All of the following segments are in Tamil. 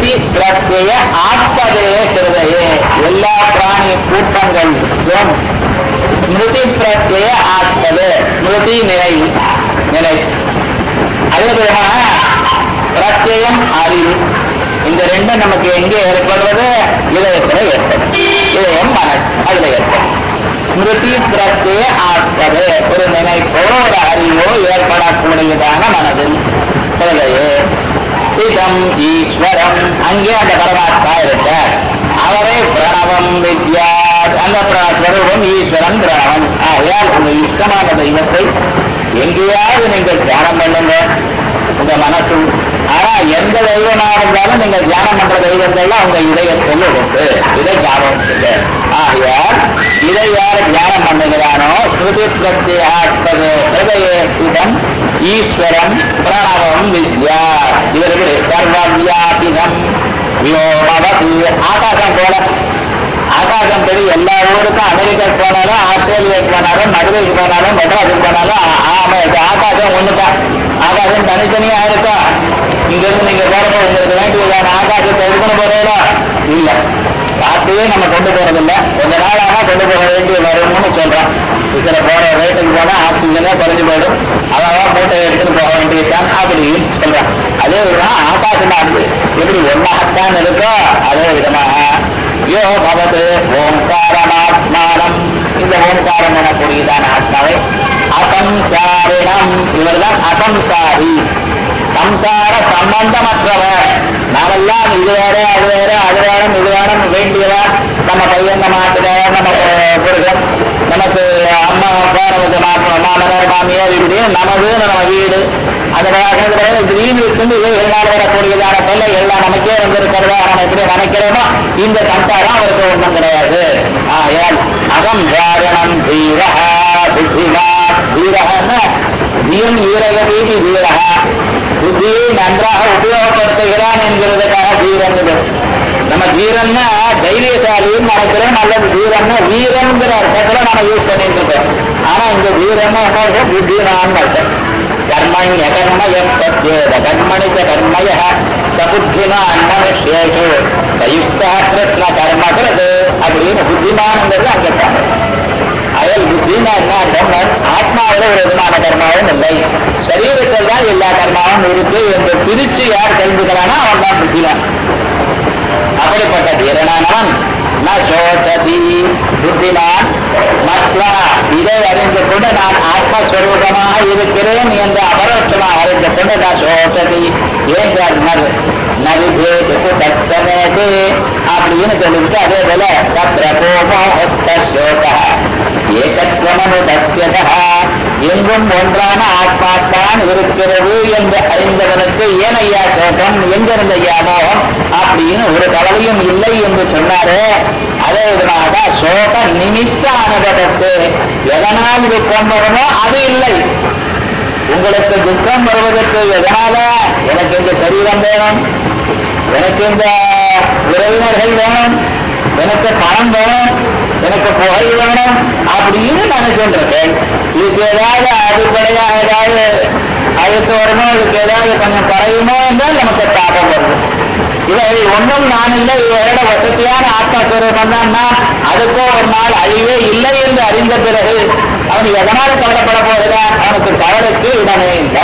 ஸ்மிருதி பிரத்யய ஆத்மதே கிருதையே எல்லா பிராணி கூட்டங்களுக்கும் ஸ்மிருதி பிரத்யய ஆத்மது ஸ்மிருதி நிலை நிலை அதே விதமாக பிரத்யயம் அறிவு இந்த ரெண்டும் நமக்கு எங்கே ஏற்படுறது இதயத்துல ஏற்படும் இதயம் மனசு அதுல ஏற்படும் ஸ்மிருதி பிரத்யய ஆத்மது ஒரு நினைப்போ ஒரு அறிவோ ஏற்படக்கூடியதான மனதில் ஹிருதயே ஸ்திதம் ஈஸ்வரம் அங்கே அந்த பரமாத்மா இருக்கார் அவரே பிரணவம் வித்யா அந்த பிர- ஸ்வரூபம் ஈஸ்வரன் பிரணவம் ஆகையால் உங்க இஷ்டமான தெய்வத்தை எங்கேயாவது நீங்கள் தியானம் பண்ணுங்க உங்க மனசு ஆனா எந்த தெய்வமா இருந்தாலும் நீங்க தியானம் பண்ற தெய்வங்கள்லாம் உங்க இதயத்தில் உண்டு இதை ஞாபகம் இல்லை ஆகையால் இதை யார் தியானம் பண்ணுகிறானோ ஸ்ருதி பிரத்யாத்மது ஹிருதய இதம் ஈஸ்வரம் பிரணவம் வித்யா இவருக்கு சர்வவியாபிதம் வியோமவதி ஆகாசம் போல ஆகாசம் படி எல்லா ஊருக்கும் அமெரிக்காக்கு போனாலும் ஆஸ்திரேலியாவுக்கு போனாலும் மதுரைக்கு போனாலும் மெட்ராஸுக்கு போனாலும் ஆ- ஆமா இது ஆகாசம் ஒண்ணுதான் ஆகாசம் தனித்தனியா இருக்கா இங்க இருந்து நீங்க போறப்ப உங்களுக்கு வேண்டியதான ஆகாசத்தை எடுக்கணும் போறீங்களா இல்ல காத்தையே நம்ம கொண்டு போறதில்ல கொஞ்ச நாளாக கொண்டு போக வேண்டிய வரும்னு சொல்றோம் இதுல போற ரேட்டுக்கு போனா ஆக்சிஜனே குறைஞ்சு போயிடும் அதான் மூட்டை எடுத்துட்டு போக வேண்டியதுதான் அப்படின்னு சொல்றான் அதே விதமா ஆகாசமா இருக்கு எப்படி ஒன்னாகத்தான் இருக்கோ அதே விதமாக யோ பவது ஓங்காரமாத்மானம் இந்த ஓங்காரம் எனக்கூடியதான ஆத்மாவை அசம்சாரிடம் இவர்தான் அசம்சாரி சம்சார சம்பந்தமற்றவர் நாமெல்லாம் இது வேற அது வேற அது வேணும் இது வேணும் வேண்டியவர் நம்ம பையன் நம்ம ஆட்டுக்காரர் நம்ம புருஷன் நமக்கு அம்மா அப்பா நமக்கு மா- மாமனார் மாமியார் இப்படி நமதுன்னு நம்ம வீடு அந்த மாதிரி திடீர்னு இருந்து இவைகளால் வரக்கூடியதான தொல்லை எல்லாம் நமக்கே வந்திருக்கிறதா நம்ம எப்படி நினைக்கிறோமோ இந்த சம்சாரம் அவருக்கு ஒன்றும் கிடையாது ஆகையால் அகம் காரணம் தீரஹா புத்திமா தீரஹன்னு தீன் ஈரகவீதி தீரஹா புத்தியை நன்றாக உபயோகப்படுத்துகிறான் என்கிறதுக்காக தீரன் இது. நம்ம தீரன்னா தைரியசாலின்னு நினைக்கிறோம் அல்லது தீரன்னா வீரன்கிற அர்த்தத்துல நம்ம யூஸ் பண்ணிட்டு இருக்கோம் ஆனா இந்த தீரன்னா என்ன அர்த்தம்? புத்திமான்னு அர்த்தம் கர்மண்ய கர்மய தஸ்யேத கர்மணி ச கர்மய சபுத்திமான் மனுஷ்யேஷு சயுக்த கிருஷ்ண கர்மகிறது அப்படின்னு புத்திமானங்கிறது அங்க பாருங்க அயல் புத்தினா என்ன அர்த்தம் ஆத்மாவில் ஒரு விதமான கர்மாவும் இல்லை சரீரத்தில் தான் எல்லா கர்மாவும் இருக்கு என்று பிரிச்சு யார் தெரிஞ்சுக்கிறானோ அவன் தான் புத்திமான் அப்படிப்பட்ட தீரனானவன் ந சோச்சதி புத்திமான் மற்ற இதை அறிந்து கொண்டு நான் ஆத்மஸ்வரூபமாக இருக்கிறேன் என்று அபரோட்சமாக அறிந்து கொண்டு ந சோச்சதி ஏன் சார் நது நவிபேது தத்தமேது அப்படின்னு சொல்லிட்டு அதே போல தத்ர கோமோ சோக ஏகத்வமனு தஸ்யதா எங்கும் ஒன்றான ஆத்மாத்தான் இருக்கிறது என்று அறிந்தவனுக்கு ஏன் ஐயா சோகம் எங்கிருந்த ஐயா மோகம் அப்படின்னு ஒரு கவலையும் இல்லை என்று சொன்னாரு அதே விதமாக சோக நிமித்த அனுபவத்து எதனால் துக்கம் வருமோ அது இல்லை உங்களுக்கு துக்கம் வருவதற்கு எதனால எனக்கு இந்த சரீரம் வேணும் எனக்கு இந்த உறவினர்கள் வேணும் எனக்கு பணம் வேணும் எனக்கு புகை வேணும் அப்படின்னு நினைச்சுருக்கேன் இதுக்கு ஏதாவது அடிப்படையா ஏதாவது அழுத்து வருமோ இதுக்கு ஏதாவது கொஞ்சம் குறையுமோ என்றால் நமக்கு தாபம் வருது இவை ஒன்றும் நான் இல்லை இவரோட வசதியான ஆத்மஸ்வரூபம் தான் நான் அதுக்கோ ஒரு நாள் அழிவே இல்லை என்று அறிந்த பிறகு அவன் எதனால் கவலைப்பட போகிறான் அவனுக்கு கவலைக்கு இடமே இல்லை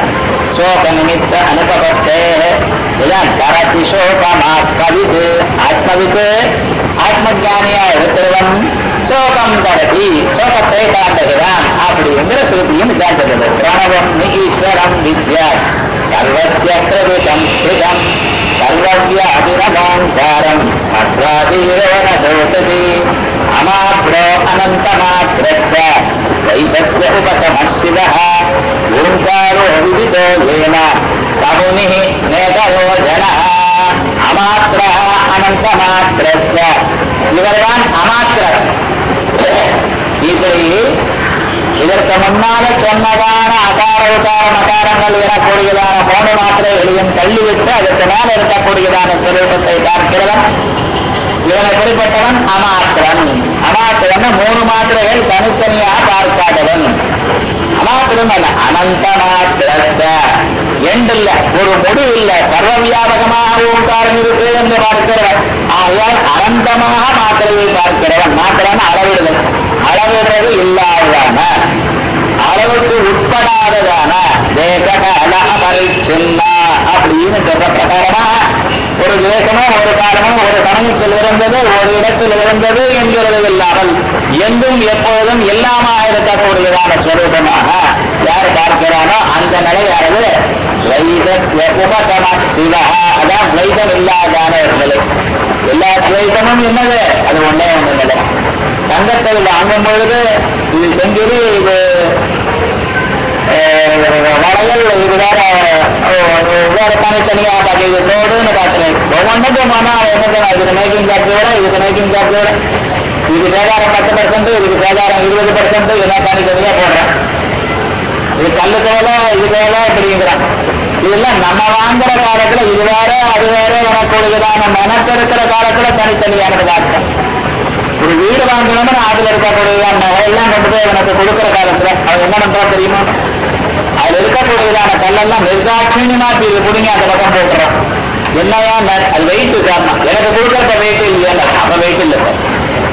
சோக நிமித்த அனுபவத்தே இதான் பரத்தி சோகமாத்மவிது ஆத்மவிது ஆத்மஜானியா இருக்கிறவன் சோகம் தரதி சோகத்தை தாண்டுகிறான் அப்படிங்கிற திருப்பியும் இதான் சொல்லுது பிரணவம் ஈஸ்வரம் வித்யா சர்வசிய பிரவிஷம் ஸ்திதம் சர்வவிய அபிரமாங்காரம் மத்வாதீரோன தோஷதி அமாத்ரோ அனந்தமாத்திரஸ்ய வைதஸ்ய உபசமஸ்திதः ஓங்காரோ விதிதோ ஏன சமுனிः நேதரோ ஜனः அமாத்திரः அனந்தமாத்திரஸ்ய இவர்தான் அமாத்திரர் இப்படி இதற்கு முன்னால சொன்னதான அகார உகார மகாரங்கள் எனக்கூடியதான மூணு மாத்திரைகளையும் தள்ளிவிட்டு அதற்கு மேல இருக்கக்கூடியதான சுரூபத்தை பார்க்கிறவன் இவனை குறிப்பிட்டவன் அமாத்திரன் அமாத்திரன் மூணு மாத்திரைகள் தனித்தனியாக பார்க்காதவன் அமாத்திரம் அல்ல அனந்த மாத்திரத்த எண்டு இல்ல ஒரு முடிவு இல்ல சர்வ வியாபகமாக ஓங்காரம் இருக்கு என்று பார்க்கிறவன் ஆகையால் அனந்தமாக மாத்திரையை பார்க்கிறவன் மாத்திரன்னு அளவிடுதல் அளவிடுறது இல்லாததான அளவுக்கு உட்படாததான தேசகால அபரிச்சின்னா அப்படின்னு சொல்ற பிரகாரமா ஒரு தேசமும் ஒரு காலமும் ஒரு சமயத்தில் இருந்தது ஒரு இடத்தில் இருந்தது என்கிறது இல்லாமல் எங்கும் எப்பொழுதும் எல்லாமாக இருக்கக்கூடியதான ஸ்வரூபமாக யார் பார்க்கிறானோ அந்த நிலையானது வைதஸ்ய உபசம சிவா அதான் வைதம் இல்லாதான ஒரு நிலை எல்லா துவைதமும் என்னது அது ஒன்னே ஒன்று நிலை தங்கத்தை வாங்கும் பொழுது இது செஞ்சிரு இது வளையல் இது வேற அஹ், வேற தனித்தனியா பாக்க இது தோடுன்னு பாக்குறேன் ஒவ்வொன்றுக்கும் போனா என்ன சொன்னா இதுக்கு மேக்கிங் சார்ஜ் விட இதுக்கு மேக்கிங் சார்ஜ் விட இது சேதாரம் பத்து பர்சன்ட் இதுக்கு சேதாரம் இருபது பர்சன்ட் இதெல்லாம் தனித்தனியா போடுறேன் இது கல்லு தேவை இது தேவை இப்படிங்கிறான் இதெல்லாம் நம்ம வாங்குற காலத்துல இது வேற அது வேற எனக்கூடியதான மனத்து இருக்கிற காலத்துல தனித்தனியானது காட்டும் ஒரு வீடு வாங்கணும்னா அதுல இருக்கக்கூடியதான நகையெல்லாம் கொண்டு போய் எனக்கு கொடுக்கிற காலத்துல அவன் என்ன பண்றா தெரியுமா அதுல இருக்கக்கூடியதான கல்லெல்லாம் நிர்தாட்சியமா இது பிடிங்க அந்த பக்கம் போட்டுறான் என்னையா ந- அது வெயிட் காரணம் எனக்கு கொடுக்கறத வெயிட் இல்லையா அப்ப வெயிட் இல்லை சார்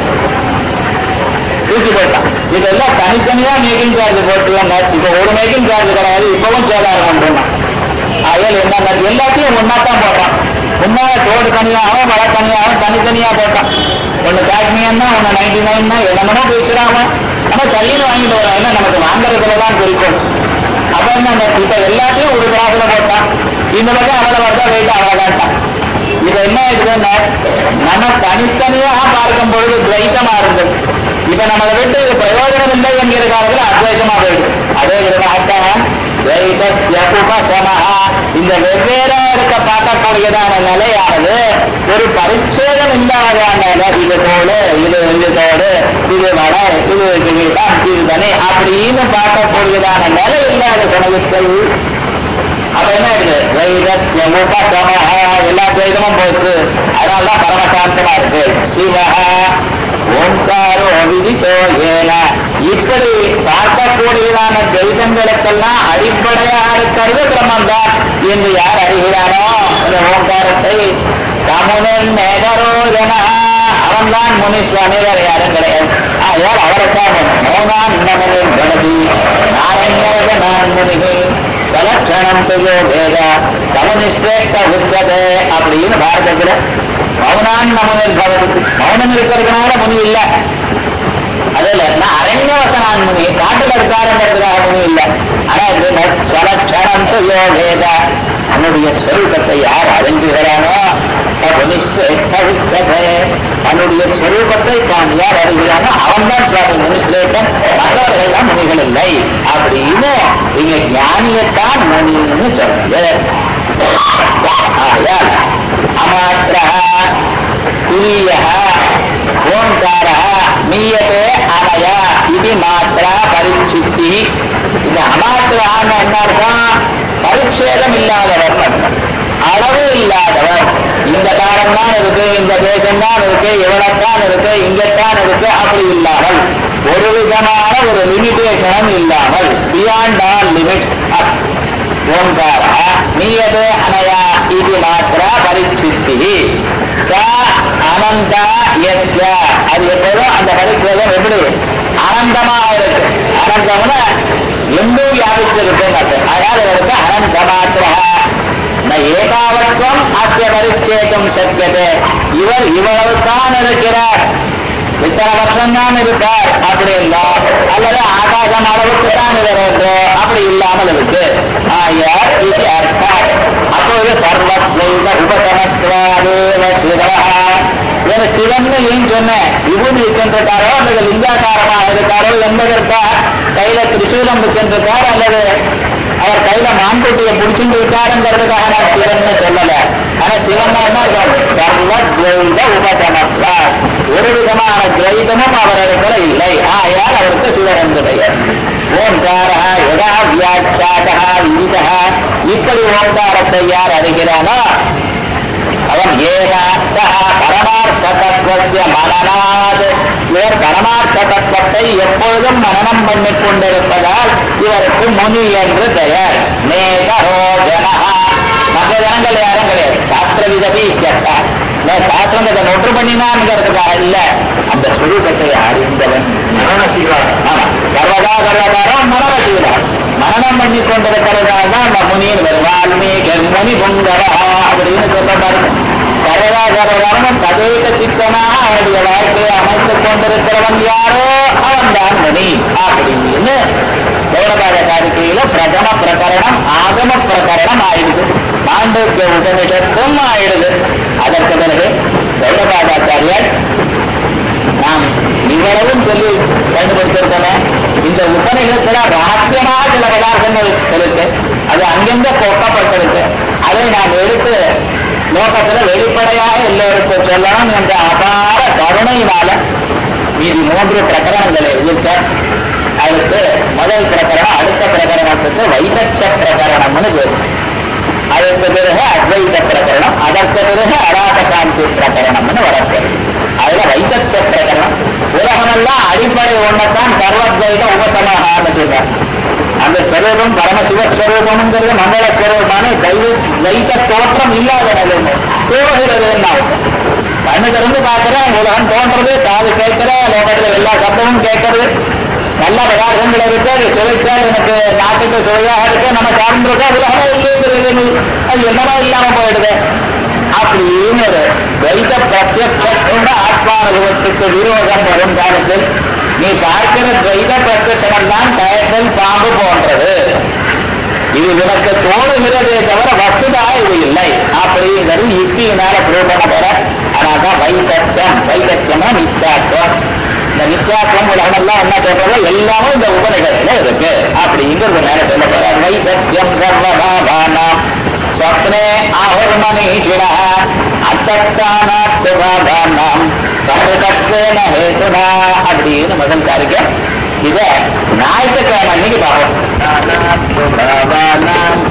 தூக்கி போட்டான் இதெல்லாம் தனித்தனியா மேக்கிங் சார்ஜ் போட்டுருவாங்க இப்ப ஒரு மேக்கிங் சார்ஜ் கிடையாது இப்பவும் சேதாரம் பண்றான் அதில் என்ன எல்லாத்தையும் ஒன்னா தான் போடுறான் முன்னா தோடு தனியாகவும் மழை தனியாகவும் தனித்தனியா போட்டான் ஒண்ணு காஷ்மீர்னா ஒண்ணு நைன்டி நைன்னா என்னமோ பேசுறாம ஆனா சரின்னு வாங்கிட்டு வரோம் ஏன்னா நமக்கு வாங்குறதுல தான் குறிக்கும் அப்ப என்ன அந்த இப்ப எல்லாத்தையும் ஒரு கிராஃபில போட்டான் இந்த பக்கம் அவ்வளவு வருதா வெயிட் அவ்வளவு வேண்டாம் இப்ப என்ன ஆயிடுதுன்னா நம்ம தனித்தனியாக பார்க்கும் பொழுது துவைத்தமா இருந்தது இப்ப நம்மளை விட்டு இது பிரயோஜனம் இல்லை என்கிற காலத்துல அத்வைத்தமா போயிடுது அதே விதமாகத்தான் துவைதஸ்ய உபசமஹா. இந்த வெவ்வேறா இருக்க பார்க்கக்கூடியதான நிலையானது ஒரு பரிச்சேதம் இல்லாதான நிலை. இது தோடு இது இது தோடு இது வடை இது கிரீடம் இது தனி அப்படின்னு பார்க்கக்கூடியதான நிலை இல்லாத சமயத்தில் அப்ப என்ன ஆயிடுது வைதஸ்ய உபசமஹ எல்லா துவைதமும் போச்சு அதனாலதான் பரமசாந்தமா இருக்கு சிவஹ ஓங்காரோ விதித்தோ ஏன இப்படி பார்க்கக்கூடியதான தெய்வங்களுக்கெல்லாம் அடிப்படையா இருக்கிறது பிரம்மந்தான் என்று யார் அறிகிறானோ இந்த ஓங்காரத்தை சமுனன் நேகரோஜன அவன்தான் முனீஸ்வாமி வேற யாரும் கிடையாது ஆகையால் அவரைத்தான் மௌனான் நமனின் கணதி நாரங்கரக நான் முனிகி சலட்சணம் துயோ வேத சமனிஷ்டேஷ்ட உச்சதே அப்படின்னு பாரதத்துல மௌனான் நமனில் பவதி மௌனம் இருக்கிறதுனால முனி இல்லை அதுல நான் அரண்யவசனான் முனி காட்டுல இருக்காருங்கிறதுக்காக முனி இல்லை ஆனா இது ஸ்வலட்சணம் துயோ வேத தன்னுடைய ஸ்வரூபத்தை யார் அறிஞ்சுகிறானோ தன்னுடைய ஸ்வரூபத்தை தான் யார் அறிகிறானோ அவன் தான் சுவாமி முனிஸ்லேட்டன் மற்றவர்கள் தான் முனிகள் இல்லை அப்படின்னு இங்க ஞானியத்தான் முனின்னு சொல்றது ஆகையால் அமாத்திர துரிய ஓங்கார நீயதே அனய இது மாத்திரா பரிச்சுத்தி இந்த அமாத்திரான்னு என்ன அர்த்தம் பரிச்சேதம் இல்லாதவர் அர்த்தம். அளவு இல்லாதவர் இந்த காலம் தான் இருக்கு இந்த தேசம் தான் இருக்கு இவ்வளவுதான் இருக்கு இங்கத்தான் இருக்கு அப்படி இல்லாமல் ஒரு விதமான ஒரு லிமிடேஷனும் இல்லாமல் பியாண்ட் ஆல் லிமிட்ஸ் ஓங்கார நீயது அனயா இது மாத்திர பரிச்சித்தி ச அனந்தா எஸ்ய அது எப்போதும் அந்த பரிச்சேதம் எப்படி அனந்தமா இருக்கு அனந்தம்னா எங்கும் வியாபிச்சிருக்குன்னு அர்த்தம் அதனால இவருக்கு அனந்த மாத்திரா ந ஏகாவத்வம் அத்திய பரிச்சேதம் சக்கியதே இவர் இவ்வளவு தான் இருக்கிறார் இத்தனை வருஷம் தான் இருப்பார் அப்படி இருந்தா அல்லது ஆகாசம் அளவுக்கு தான் இவர் என்று அப்படி இல்லாமல் இருக்கு ஆயார் இது அர்த்தம் அப்போது சர்வத்வைத உபசமத்வாதேவ சிவா இவர் சிவன் ஏன் சொன்னேன் விபூதி வச்சிருக்காரோ அல்லது லிங்காகாரமாக இருக்காரோ என்பதற்கா கையில திரிசூலம் வச்சிருக்கார் அல்லது அவர் கையில மான்குட்டியை பிடிச்சிட்டு இருக்காருங்கிறதுக்காக நான் சிவன் சொல்லல ஆனா சிவன் என்ன அர்த்தம்? சர்வத்வைத உபசமத்வா ஒரு விதமான துவைதமும் அவரிடத்துல இல்லை ஆயால் அவருக்கு சிவன் என்று பெயர் ஓங்காரா யதா வியாக்கியாதா விதிதா இப்படி ஓங்காரத்தை யார் அறிகிறானோ அவன் ஏனா சஹா பரமார்த்த தத்துவத்திய மனநாத் இவர் பரமார்த்த தத்துவத்தை எப்பொழுதும் மனனம் பண்ணிக் கொண்டிருப்பதால் இவருக்கு முனி என்று பெயர் நேகரோஜனா அதை நொற்று பண்ணினான்ங்கிறதுக்காக இல்ல அந்த சுரூபத்தை அறிந்தவன் மரணசீலன் ஆமா சர்வதா சர்வகாரம் மரணசீலன் மரணம் பண்ணி கொண்டிருக்கிறதுனால தான் அந்த முனியின் வருவால் முனி புங்கரா அப்படின்னு சொல்ல பாருங்க சர்வதா சர்வகாரமும் ததேக சித்தனாக அவனுடைய வாழ்க்கையை அமைத்துக் கொண்டிருக்கிறவன் யாரோ அவன் தான் முனி அப்படின்னு கௌரபாத காரிக்கையில பிரதம பிரகரணம் ஆகம பிரகரணம் ஆயிடுது மாண்டூக்கிய உபனிஷத்தும் ஆயிடுது அதற்கு பிறகு கௌரபாதாச்சாரியர் நாம் இவ்வளவும் சொல்லி கண்டுபிடிச்சிருக்கோமே இந்த உபநிஷத்துல ரகசியமா சில பதார்த்தங்கள் இருக்கு அது அங்கெங்க கொட்டப்பட்டிருக்கு அதை நாம் எடுத்து லோகத்துல வெளிப்படையாக எல்லோருக்கும் சொல்லணும் என்ற அபார கருணையினால மீதி மூன்று பிரகரணங்களை எழுதிக்க அடுத்து முதல் பிரகரணம் அடுத்த பிரகரணத்துக்கு வைபட்ச பிரகரணம்னு பேரு அதற்கு பிறகு அத்வைத பிரகரணம் அதற்கு பிறகு அராகசாந்தி பிரகரணம்னு வரப்போகுது அதுல வைத்தச்ச பிரகரணம் உலகமெல்லாம் அடிப்படை ஒண்ணத்தான் சர்வத்வைத உபசமகான்னு சொல்றாங்க அந்த ஸ்வரூபம் பரமசிவஸ்வரூபம்ங்கிறது மங்கள ஸ்வரூபமான தெய்வ வைத்த தோற்றம் இல்லாத நிலைமை தோறுகிறதுன்னா கண்ணு திறந்து பார்க்கிறேன் உலகம் தோன்றது காது கேட்கிற லோகத்துல எல்லா சத்தமும் கேட்கறது நல்ல பதார்த்தங்கள் இருக்கு அது சுவைச்சால் எனக்கு நாட்டுக்கு சுவையாக இருக்கு நம்ம சார்ந்திருக்கோம் உலகமே இல்லைங்கிறது அது என்னமா இல்லாம போயிடுது அப்படின்னு ஒரு வைத்த பிரத்யட்சோட ஆத்மானுபவத்துக்கு விரோதம் வரும் காலத்தில் நீ பார்க்கிற துவைத பிரத்யட்சம் தான் கயத்தல் பாம்பு போன்றது இது உனக்கு தோணுகிறதே தவிர வசுதா இது இல்லை அப்படிங்கிறது யுக்தியினால ப்ரூவ் பண்ண போற ஆனாதான் வைத்தத்தியம் வைத்தத்தியமா நித்யாத்வம் இந்த நித்யாத்வம் உலகமெல்லாம் என்ன சொல்றதோ எல்லாமே இந்த உபநிடத்துல இருக்கு அப்படிங்கிறது மேல சொல்ல போற வைத்தத்தியம் சர்வபாபானாம் ஸ்வப்னே ஆஹுர்மனீஷிணா அத்தத்தானாத் சுபாபானாம் சமதத்வேன ஹேதுனா அப்படின்னு முதல் காரிக்க இத ஞாயிற்றுக்கிழமை அன்னைக்கு பார்ப்போம்